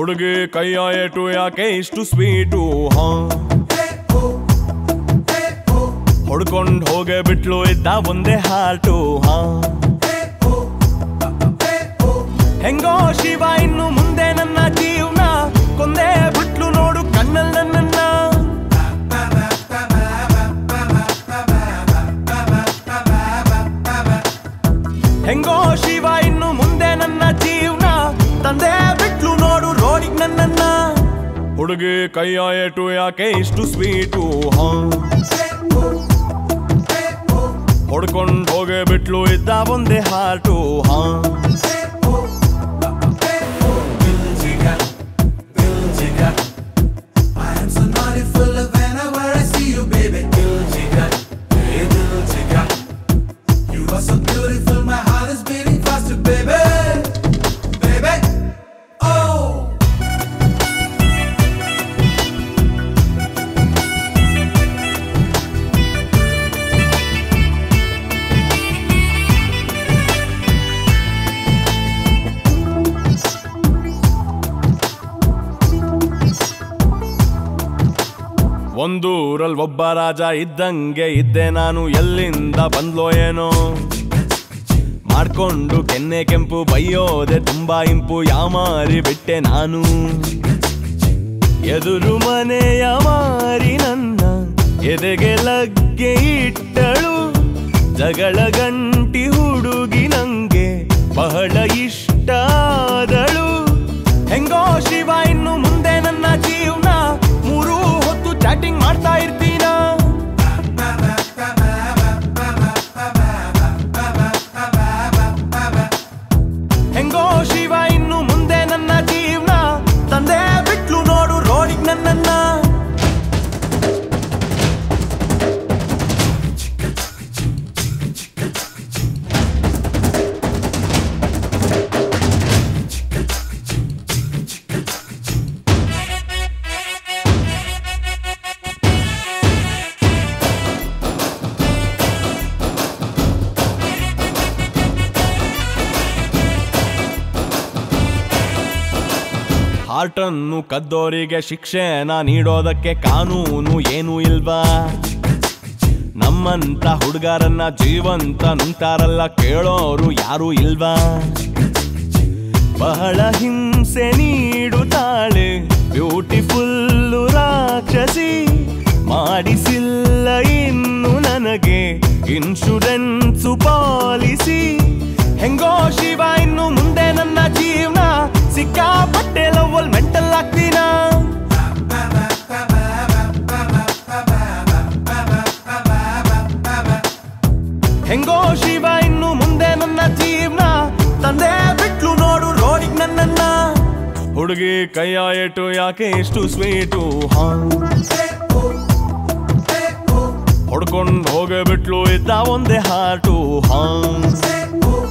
ಹುಡುಗಿ ಕೈಯ ಏಟು ಯಾಕೆ ಇಷ್ಟು ಸ್ವೀಟು ಹಾ ಹೊಡ್ಕೊಂಡ್ ಹೋಗೇ ಬಿಟ್ಲು ಇದ್ದ ಒಂದೇ ಹಾರ್ಟು ಹಾ ಹೆಂಗೋ ಶಿವ ಇನ್ನು ಮುಂದೆ ನನ್ನ ಜೀವನ ಕೊಂದೇ ಬಿಟ್ಲು ನೋಡು ಕಣ್ಣಲ್ ನನ್ನನ್ನ ಹೆಂಗೋ ಶಿವ ಇನ್ನು ಮುಂದೆ ನನ್ನ ಜೀವನ ತಂದೆ ಬಿಟ್ಲು ನೋಡು ರೋಡಿಗ್ ನನ್ನನ್ನ ಹುಡುಗಿ ಕೈಯ ಏಟು ಯಾಕೆ ಇಷ್ಟು ಸ್ವೀಟು ಹಾ ಹೊಡ್ಕೊಂಡ್ ಹೋಗೇ ಬಿಟ್ಲು ಇದ್ದ ಒಂದೇ ಹಾರ್ಟು ಹಾ I am so naughty, full of whenever I see you, baby. Dil jigar, hey dil jigar. You are so beautiful, my heart is beating faster, baby. Baby, oh. ಒಂದೂರಲ್ಲಿ ಒಬ್ಬ ರಾಜ ಇದ್ದಂಗೆ ಇದ್ದೆ ನಾನು ಎಲ್ಲಿಂದ ಬಂದ್ಲೋ ಏನೋ ಮಾಡ್ಕೊಂಡು ಕೆನ್ನೆ ಕೆಂಪು ಬೈಯೋದೆ ತುಂಬಾ ಇಂಪು ಯಾಮಾರಿ ಬಿಟ್ಟೆ ನಾನು ಎದುರು ಮನೆಯ ಮಾರಿ ನನ್ನ ಎದೆಗೆ ಲಗ್ಗೆ ಇಟ್ಟಳು ಜಗಳ ಗಂಟಿ ಹುಡುಗಿ ನಂಗೆ ಬಹಳ ಇಷ್ಟ ಆದಳು ಹೆಂಗೋ ಶಿವ ಇನ್ನು ಮುಂದೆ ನನ್ನ ಜೀವನ ಮೂರು ಹೊತ್ತು ಚಾಟಿಂಗ್ ಮಾಡ್ತಾ ಇರ್ತೀನ ಹೆಂಗೋ ಶಿವ ಇನ್ನು ಮುಂದೆ ನನ್ನ ಜೀವನ ತಂದೆ ಬಿಟ್ಲು ನೋಡು ರೋಡಿಗ್ ನನ್ನನ್ನ ಹಾರ್ಟನ್ನು ಕದ್ದೋರಿಗೆ ಶಿಕ್ಷೆನ ನೀಡೋದಕ್ಕೆ ಕಾನೂನು ಏನೂ ಇಲ್ವಾ ನಮ್ಮಂತ ಹುಡುಗರನ್ನ ಜೀವಂತ ನುಂಗ್ತಾರಲ್ಲ ಕೇಳೋರು ಯಾರು ಇಲ್ವಾ ಬಹಳ ಹಿಂಸೆ ನೀಡುತ್ತಾಳೆ ಬ್ಯೂಟಿಫುಲ್ಲು ರಾಕ್ಷಸಿ ಮಾಡಿಸಿಲ್ಲ ಇನ್ನು ನನಗೆ ಇನ್ಶೂರೆನ್ಸು ಪಾಲಿಸಿ ಹೆಂಗೋ ಶಿವ ಇನ್ನು ಮುಂದೆ ನನ್ನ ಜೀವನ ಸಿಕ್ಕಾಪಟ್ಟೆ ಲವ್ವಲ್ ಮೆಂಟಲ್ ಆಗ್ತೀನ ಹೆಂಗೋ ಶಿವ ಇನ್ನು ಮುಂದೆ ನನ್ನ ಜೀವನ ತಂದೆ ಬಿಟ್ಲು ನೋಡು ರೋಡಿಗ್ ನನ್ನನ್ನ ಹುಡುಗಿ ಕೈಯ ಏಟು ಯಾಕೆ ಇಷ್ಟು ಸ್ವೀಟು ಹಾ ಹೊಡ್ಕೊಂಡ್ ಹೋಗೇ ಬಿಟ್ಲು ಇದ್ದ ಒಂದೇ ಹಾರ್ಟು ಹಾ